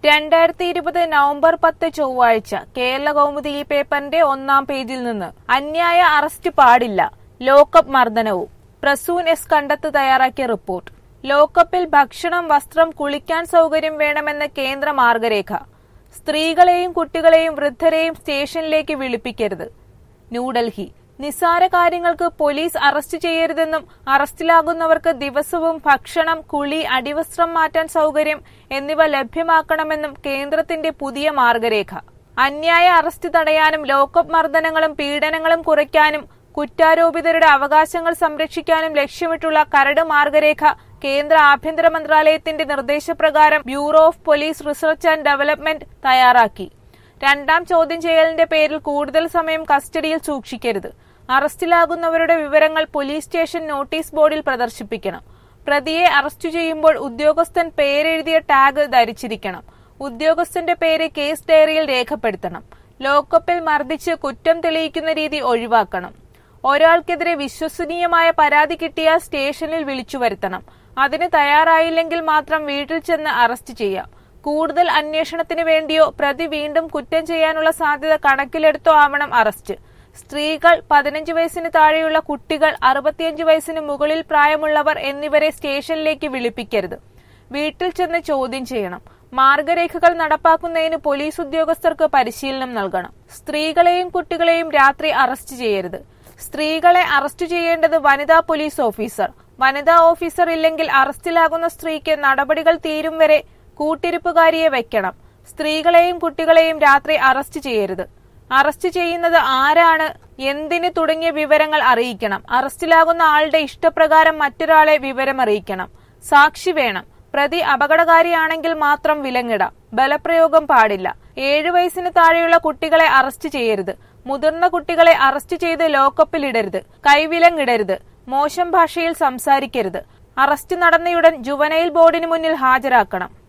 രണ്ടായിരത്തി ഇരുപത് നവംബർ പത്ത് ചൊവ്വാഴ്ച കേരള കൗമുദി ഈ പേപ്പറിന്റെ ഒന്നാം പേജിൽ നിന്ന് അന്യായ അറസ്റ്റ് പാടില്ല ലോക്കപ്പ് മർദ്ദനവും പ്രസൂൻ എസ് കണ്ടത്ത് തയ്യാറാക്കിയ റിപ്പോർട്ട് ലോക്കപ്പിൽ ഭക്ഷണം വസ്ത്രം കുളിക്കാൻ സൗകര്യം വേണമെന്ന കേന്ദ്ര മാർഗരേഖ സ്ത്രീകളെയും കുട്ടികളെയും വൃദ്ധരെയും സ്റ്റേഷനിലേക്ക് വിളിപ്പിക്കരുത് ന്യൂഡൽഹി നിസ്സാര കാര്യങ്ങൾക്ക് പോലീസ് അറസ്റ്റ് ചെയ്യരുതെന്നും അറസ്റ്റിലാകുന്നവർക്ക് ദിവസവും ഭക്ഷണം കുളി അടിവസ്ത്രം മാറ്റാൻ സൗകര്യം എന്നിവ ലഭ്യമാക്കണമെന്നും കേന്ദ്രത്തിന്റെ പുതിയ മാർഗരേഖ അന്യായ അറസ്റ്റ് തടയാനും ലോക്കപ്പ് മർദ്ദനങ്ങളും പീഡനങ്ങളും കുറയ്ക്കാനും കുറ്റാരോപിതരുടെ അവകാശങ്ങൾ സംരക്ഷിക്കാനും ലക്ഷ്യമിട്ടുള്ള കരട് മാർഗരേഖ കേന്ദ്ര ആഭ്യന്തര മന്ത്രാലയത്തിന്റെ നിർദ്ദേശപ്രകാരം bureau of police research and development തയ്യാറാക്കി രണ്ടാം ചോദ്യം ചെയ്യലിന്റെ പേരിൽ കൂടുതൽ സമയം കസ്റ്റഡിയിൽ സൂക്ഷിക്കരുത് അറസ്റ്റിലാകുന്നവരുടെ വിവരങ്ങൾ പോലീസ് സ്റ്റേഷൻ നോട്ടീസ് ബോർഡിൽ പ്രദർശിപ്പിക്കണം പ്രതിയെ അറസ്റ്റ് ചെയ്യുമ്പോൾ ഉദ്യോഗസ്ഥൻ പേരെഴുതിയ ടാഗ് ധരിച്ചിരിക്കണം ഉദ്യോഗസ്ഥന്റെ പേര് കേസ് ഡയറിയിൽ രേഖപ്പെടുത്തണം ലോക്കപ്പിൽ മർദ്ദിച്ച് കുറ്റം തെളിയിക്കുന്ന രീതി ഒഴിവാക്കണം ഒരാൾക്കെതിരെ വിശ്വസനീയമായ പരാതി കിട്ടിയാൽ സ്റ്റേഷനിൽ വിളിച്ചു വരുത്തണം അതിന് തയ്യാറായില്ലെങ്കിൽ മാത്രം വീട്ടിൽ ചെന്ന് അറസ്റ്റ് ചെയ്യാം കൂടുതൽ അന്വേഷണത്തിന് വേണ്ടിയോ പ്രതി വീണ്ടും കുറ്റം ചെയ്യാനുള്ള സാധ്യത കണക്കിലെടുത്തോ ആവണം അറസ്റ്റ് സ്ത്രീകൾ പതിനഞ്ച് വയസ്സിന് താഴെയുള്ള കുട്ടികൾ അറുപത്തിയഞ്ച് വയസ്സിന് മുകളിൽ പ്രായമുള്ളവർ എന്നിവരെ സ്റ്റേഷനിലേക്ക് വിളിപ്പിക്കരുത് വീട്ടിൽ ചെന്ന് ചോദ്യം ചെയ്യണം മാർഗരേഖകൾ നടപ്പാക്കുന്നതിന് പോലീസ് ഉദ്യോഗസ്ഥർക്ക് പരിശീലനം നൽകണം സ്ത്രീകളെയും കുട്ടികളെയും രാത്രി അറസ്റ്റ് ചെയ്യരുത് സ്ത്രീകളെ അറസ്റ്റ് ചെയ്യേണ്ടത് വനിതാ പോലീസ് ഓഫീസർ വനിതാ ഓഫീസർ ഇല്ലെങ്കിൽ അറസ്റ്റിലാകുന്ന സ്ത്രീക്ക് നടപടികൾ തീരും വരെ കൂട്ടിരിപ്പുകാരിയെ വെക്കണം സ്ത്രീകളെയും കുട്ടികളെയും രാത്രി അറസ്റ്റ് ചെയ്യരുത് അറസ്റ്റ് ചെയ്യുന്നത് ആരാണ് എന്തിന് തുടങ്ങിയ വിവരങ്ങൾ അറിയിക്കണം അറസ്റ്റിലാകുന്ന ആളുടെ ഇഷ്ടപ്രകാരം മറ്റൊരാളെ വിവരം അറിയിക്കണം സാക്ഷി വേണം പ്രതി അപകടകാരിയാണെങ്കിൽ മാത്രം വിലങ്ങിടാം ബലപ്രയോഗം പാടില്ല ഏഴു വയസ്സിന് താഴെയുള്ള കുട്ടികളെ അറസ്റ്റ് ചെയ്യരുത് മുതിർന്ന കുട്ടികളെ അറസ്റ്റ് ചെയ്ത് ലോക്കപ്പിലിടരുത് കൈവിലങ്ങിടരുത് മോശം ഭാഷയിൽ സംസാരിക്കരുത് അറസ്റ്റ് നടന്നയുടൻ ജുവനൈൽ ബോർഡിന് മുന്നിൽ ഹാജരാക്കണം